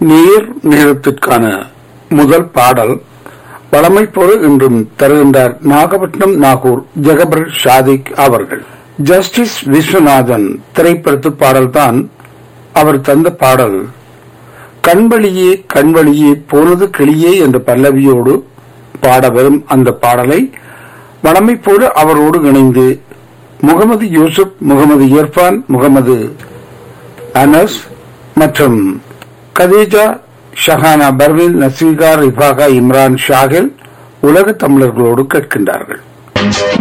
நீர் நேரத்திற்கான முதல் பாடல் வளமை போல இன்றும் தருகின்றார் நாகப்பட்டினம் நாகூர் ஜெகபர் ஷாதிக் அவர்கள் ஜஸ்டிஸ் விஸ்வநாதன் திரைப்படத்து பாடல்தான் அவர் தந்த பாடல் கண்வழியே கண்வழியே போனது கிளியே என்ற பல்லவியோடு பாட வரும் அந்த பாடலை வளமை போல அவரோடு இணைந்து முகமது யூசுப் முகமது இர்ஃபான் முகமது அனஸ் மற்றும் கதீஜா ஷஹானா பர்வீன் நசீகா ரிஃபாகா இம்ரான் ஷாகில் உலக தமிழர்களோடு கேட்கின்றார்கள்